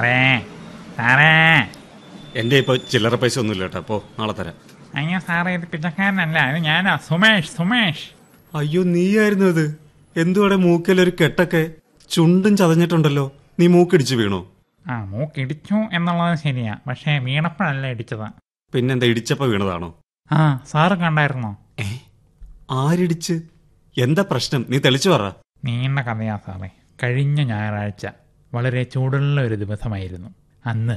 സാറേ സാറേ എന്റെ ഇപ്പൊ ചില്ലറ പൈസ ഒന്നുമില്ല കേട്ടോ അപ്പോ നാളെ തരാം അയ്യോ സാറേ ഇത് പിച്ചക്കാരനല്ല ഇത് ഞാനാ സുമേഷ് സുമേഷ് അയ്യോ നീയായിരുന്നു അത് എന്തുവാടെ മൂക്കിലൊരു കെട്ടൊക്കെ ചുണ്ടും ചതഞ്ഞിട്ടുണ്ടല്ലോ നീ മൂക്കിടിച്ച് വീണോ ആ മൂക്കിടിച്ചു എന്നുള്ളത് ശരിയാ പക്ഷേ വീണപ്പോഴല്ല ഇടിച്ചത് പിന്നെന്താ ഇടിച്ചപ്പോ വീണതാണോ ആ സാറ് കണ്ടായിരുന്നോ ഏ ആരിടിച്ച് എന്താ പ്രശ്നം നീ തെളിച്ചു പറ നീണ്ട കഥയാ സാറേ കഴിഞ്ഞ ഞായറാഴ്ച വളരെ ചൂടുള്ള ഒരു ദിവസമായിരുന്നു അന്ന്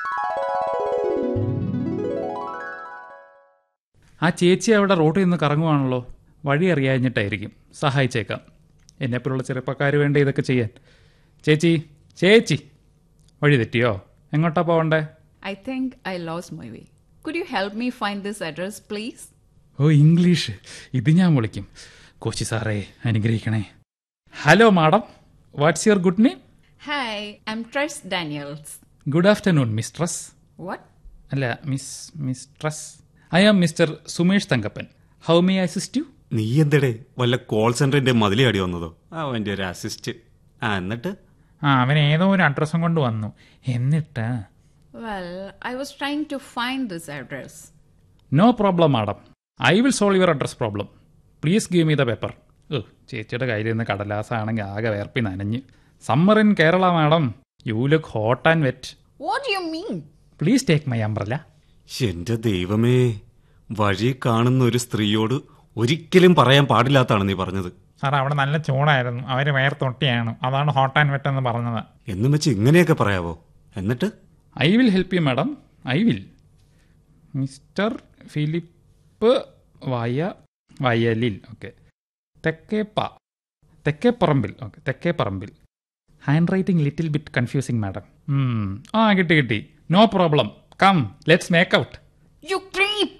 ആ ചേച്ചി അവിടെ റോഡിൽ നിന്ന് കറങ്ങുവാണല്ലോ വഴി അറിയാഞ്ഞിട്ടായിരിക്കും സഹായിച്ചേക്കാം എന്നെപ്പോലുള്ള ചെറുപ്പക്കാർ വേണ്ട ഇതൊക്കെ ചെയ്യാൻ ചേച്ചി ചേച്ചി വഴി തെറ്റിയോ എങ്ങോട്ടാ പോവണ്ടേ I think I lost my way. Could you help me find this address, please? ഓ ഇംഗ്ലീഷ് ഇത് ഞാൻ വിളിക്കും കോച്ചി സാറേ അനുഗ്രഹിക്കണേ hello madam what's your good name Hi, I'm Trish Daniels. Good afternoon mistress What? അല്ല miss mistress I am mister Sumesh Thankappan how may assist you നീ എന്തടേ വല്ല കോൾ സെന്ററിന്റെ മതിലി അടി വന്നതോ അവന്റെ ഒരു അസിസ്റ്റ് ആ എന്നിട്ട് ആ അവൻ ഏതോ ഒരു അഡ്രസ്സും കൊണ്ട് വന്നു എന്നിട്ട് Well, I was trying to find this address. No problem madam I will solve your address problem please give me the paper ഓ ചേച്ചിയുടെ കയ്യിൽ നിന്ന് കടലാസാണെങ്കിൽ ആകെ വേർപ്പി നനഞ്ഞ് summer in Kerala madam you look hot and wet What do you mean? Please take my umbrella എന്റെ ദൈവമേ വഴി കാണുന്ന ഒരു സ്ത്രീയോട് ഒരിക്കലും പറയാൻ പാടില്ലാത്താണ് നീ പറഞ്ഞത് സാർ അവിടെ നല്ല ചൂടായിരുന്നു അവര് വേർത്തൊട്ടിയാണ് അതാണ് ഹോട്ട് ആൻഡ് വെറ്റ് എന്ന് പറഞ്ഞത് എന്നും വെച്ച് ഇങ്ങനെയൊക്കെ പറയാവോ എന്നിട്ട് I will help you madam I will mister Philip വയ വയലിൽ ഓക്കെ തെക്കേപ്പ Thekkeparambil okay Thekkeparambil handwriting little bit confusing madam ആ കിട്ടി കിട്ടി no problem come let's make out You creep!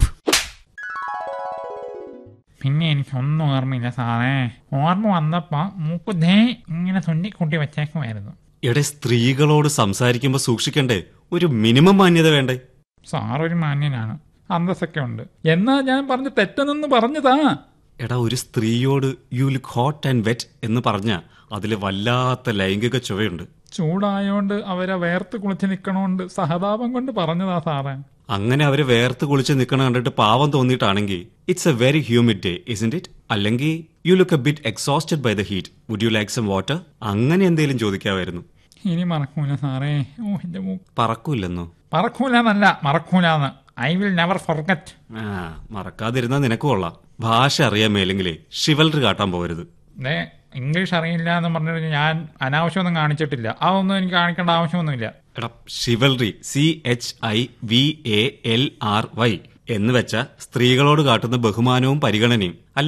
പിന്നെ എനിക്കൊന്നും ഓർമ്മയില്ല സാറേ ഓർമ്മ വന്നപ്പോ മൂക്ക് ദേ ഇങ്ങനെ തുന്നിക്കൂട്ടി വെച്ചേക്കുമായിരുന്നു എടെ സ്ത്രീകളോട് സംസാരിക്കുമ്പോ സൂക്ഷിക്കണ്ടേ ഒരു മിനിമം മാന്യത വേണ്ടേ സാർ ഒരു മാന്യനാണ് അന്തസ്സൊക്കെ ഉണ്ട് എന്നാ ഞാൻ പറഞ്ഞ തെറ്റെന്നൊന്ന് പറഞ്ഞതാ എടാ ഒരു സ്ത്രീയോട് you look hot and wet എന്ന് പറഞ്ഞ അതിൽ വല്ലാത്ത ലൈംഗിക ചുവയുണ്ട് ചൂടായോണ്ട് അവരെ വേർത്ത് കുളിച്ച് നിൽക്കണോണ്ട് സഹതാപം കൊണ്ട് പറഞ്ഞതാ സാറേ അങ്ങനെ അവര് വേർത്ത് കുളിച്ച് നിൽക്കണ കണ്ടിട്ട് പാവം തോന്നിയിട്ടാണെങ്കിൽ it's a very humid day isn't it അല്ലെങ്കിൽ you look a bit exhausted by the heat would you like some water അങ്ങനെ എന്തെങ്കിലും ചോദിക്കാമായിരുന്നു ഇനി മറക്കൂല സാറേ ഓ എന്റെ മൂക്ക് പറക്കൂലെന്നോ മറക്കൂലെന്നല്ല മറക്കൂലെന്ന് ഐ വിൽ നെവർ ഫൊർഗറ്റ് ആ മറക്കാതിരുന്നാ നിനക്ക് കൊള്ളാം ഭാഷ അറിയാൻ മേലെങ്കിലേ ഷിവൽറി കാട്ടാൻ പോകരുത് ദേ ഇംഗ്ലീഷ് അറിയില്ല എന്ന് പറഞ്ഞിട്ട് ഞാൻ അനാവശ്യമൊന്നും കാണിച്ചിട്ടില്ല അതൊന്നും എനിക്ക് കാണിക്കേണ്ട ആവശ്യമൊന്നുമില്ല എടാ chivalry C H I V A L R Y എന്ന് വെച്ച സ്ത്രീകളോട് കാട്ടുന്ന ബഹുമാനവും പരിഗണനയും